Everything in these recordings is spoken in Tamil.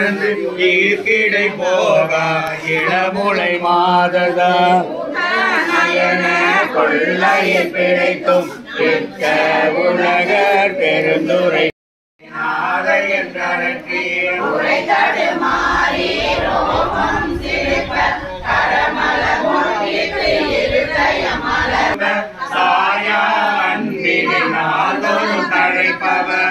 மருந்து ஈர்க்கிடை போகா இளமுலை மாததா நயன கொள்ளையில் பிழைத்தும் இத்த உலகர் பெருந்துரை நாதை என்றி சாயா அன்பினை நாதொரு தழைப்பவர்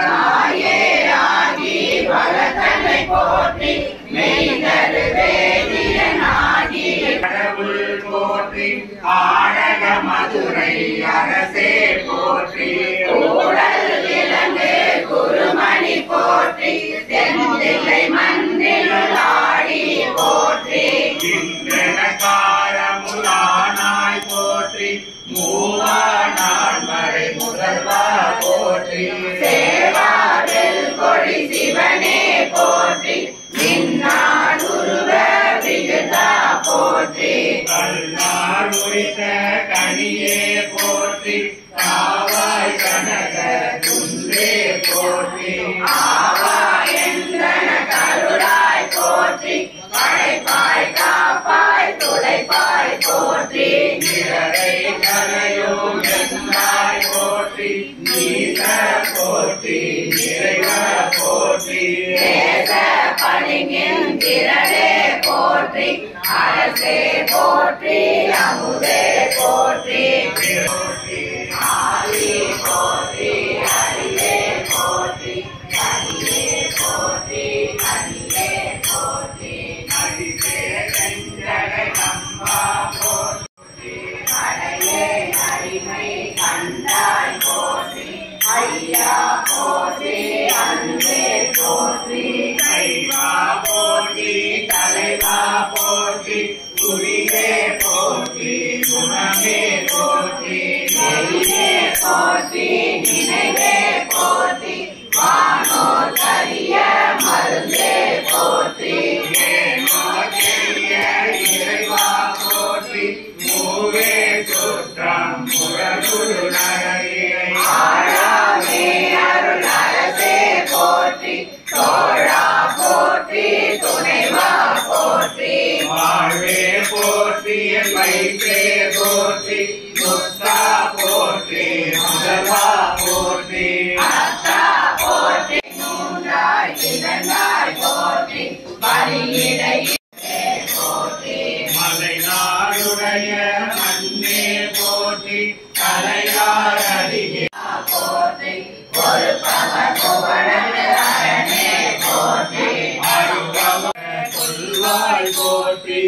கடவுள் போற்றி ஆழக மதுரை அரசே போற்றி காலமுலானாய் போற்றி மூவா நான்மறை முதல்வா போற்றி கல்லார் உரித்த கனியே போற்றி காவாய் கனக குன்றே போற்றி நிழலை கரையும் என்னாய் போற்றி நீச போற்றி இறைவ போற்றி தலைவா போற்றி தலைவா போற்றி குறியே போற்றி குணமே போற்றி நெறியே போற்றி நினைவே போற்றி வானோர் கரிய மருந்தே போற்றி ஏனோ தெரிய இறைவா போற்றி மூவே சுற்றம் முரகுரு நகரியை ஆழாமே அருள் அரசே போற்றி தோழா போற்றி துணைவா போற்றி வாழ்வே போற்றி என் வயிற்றே போற்றி முத்தா போற்றி முதல்வா போற்றி அத்தா போற்றி மூன்றாய் இரண்டாய் போற்றி பலியிடை மலை நாடுடைய மண்ணே போற்றி கலையார் அடியே அருகவர் கொள்வாய் போற்றி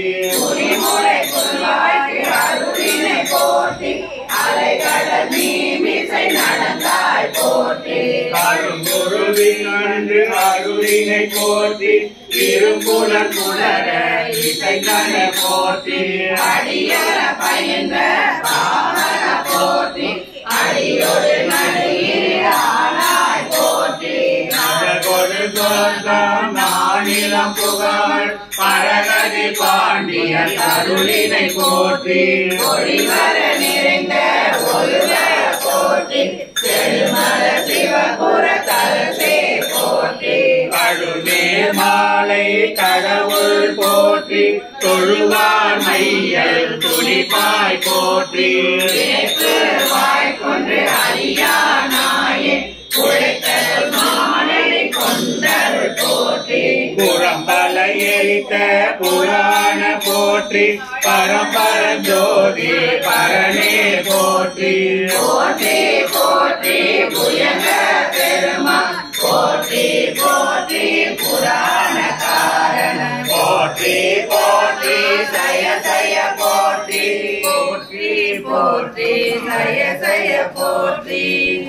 கருங்குருவின் அன்று அருளினை போற்றி இரும்புலன் புலர இசைக்கன போற்றி அடியர பயந்த பாவன போற்றி அடியொரு நடுயிரானாய் போற்றி நகொடு சொந்தம் நானிலம் புகழ் பரகதி பாண்டிய அருளினை போற்றி ஒளிவர நிறைந்த ஒருவர போற்றி பெருமல சிவபுர தரசே போற்றி கழுநேர் மாலை கடவுள் போற்றி தொழுவார் மையல் துணிப்பாய் போற்றி வாய்க்கொன்று அறியானாயே குழைத்தல் மாலை கொண்டருள் போற்றி புறம்பலை எரித்த புராண போற்றி பரம்பர ஜோதி பரணே போற்றி போற்றி போற்றி புயங்க பெருமா போற்றி போற்றி புராண காரண போற்றி போற்றி சய சய போற்றி போற்றி போற்றி சய சய போற்றி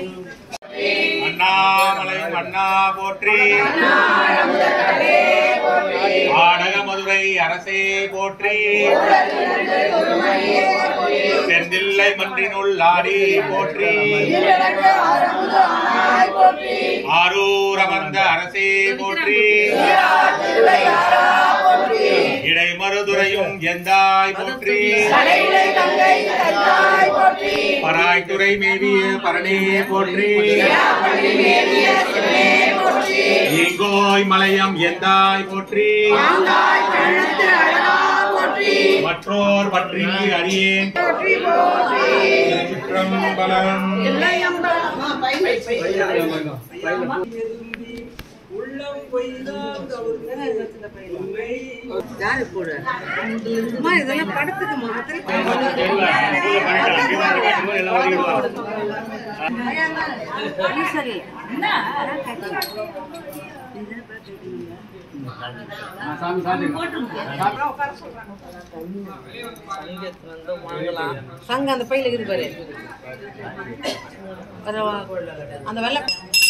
அண்ணாமலை அண்ணா போற்றி ஆடக மதுரை அரசே போற்றி செந்தில்லை மன்றினுள் ஆடி போற்றி ஆரூர் அமர்ந்த அரசே போற்றி இடைமருதுரையும் எந்தாய் போற்றி பராய்த்துறை மேவிய பரணே போற்றி ஈங்கோய் மலையம் எந்தாய் போற்றி மற்றோர் பற்றி அறியேன் திருச்சிற்றம்பலம் யாரு போடு அம்மா இதெல்லாம் படத்துக்குமா சரி சங்க அந்த பையில இருக்குது பாரு பரவா. அந்த வெள்ளை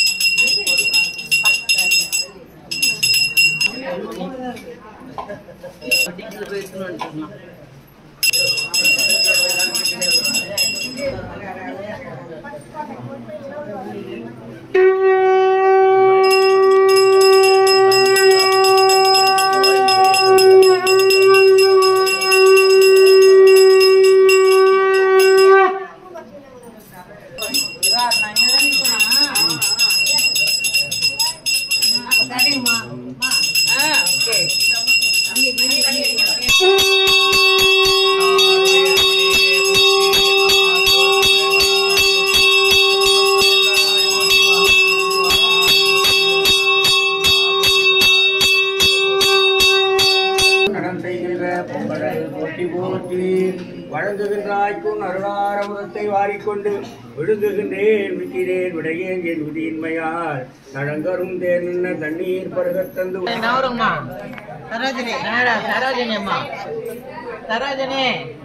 கடன் செய்கின்ற பொங்கலை போற்றி போற்றி வழங்குகின்றாய்க்கும் அருளாரமுதத்தை வாரிக்கொண்டு விழுங்குகின்றேன் விக்கிறேன் விடையேன் என் விதியின்மையால் தழங்கரும் தேர்ந்த தண்ணீர் பருகத் தந்து நவருங்கம்மா சரோஜினி நாடா சரோஜினி அம்மா சரோஜினி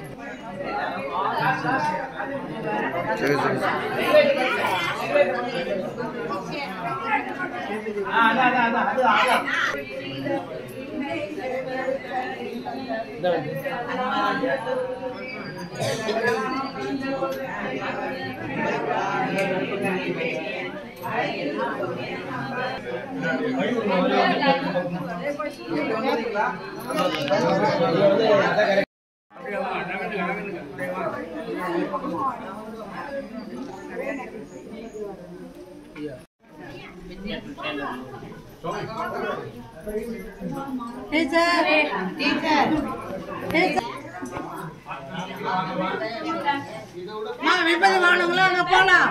டீச்சர் டீச்சர் டீச்சர் நான் விபத்து வாங்கணுங்களா அங்க போலாம்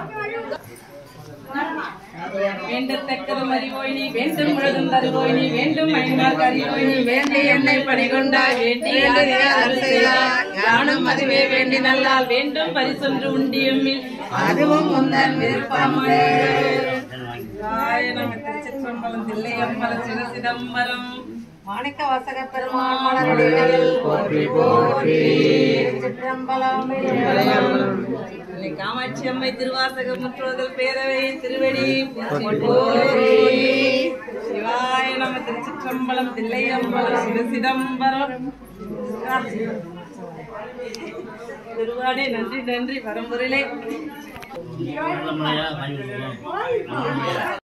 வேண்டத்தக்கதும் அறிவோய் நீ வேண்டும் முழுதும் தருவோய் நீ வேண்டும் ஐந்தார் அறிவோய் நீ வேண்டி என்னை பணிகொண்டாய் வேண்டி அருள் செய்தாய் யானும் அதுவே வேண்டி நல்லால் வேண்டும் பரிசொன்று உண்டியம்மில் அதுவும் முந்தன் விருப்பம் காய நம திருச்சிற்றம்பலம் தில்லை அம்பலம் சிவ சிதம்பரம் மாணிக்க வாசக பெருமான் மலரடிகளில் போற்றி போற்றி சிற்றம்பலம் தில்லை காமாட்சி அம்மை திருவாசக முற்றோதல் பேரவை திருவடி போற்றி சிவாய நம திருச்சிற்றம்பலம் தில்லை அம்பலம் சிவ சிதம்பரம் திருவாடே நன்றி நன்றி பரம்பொருளே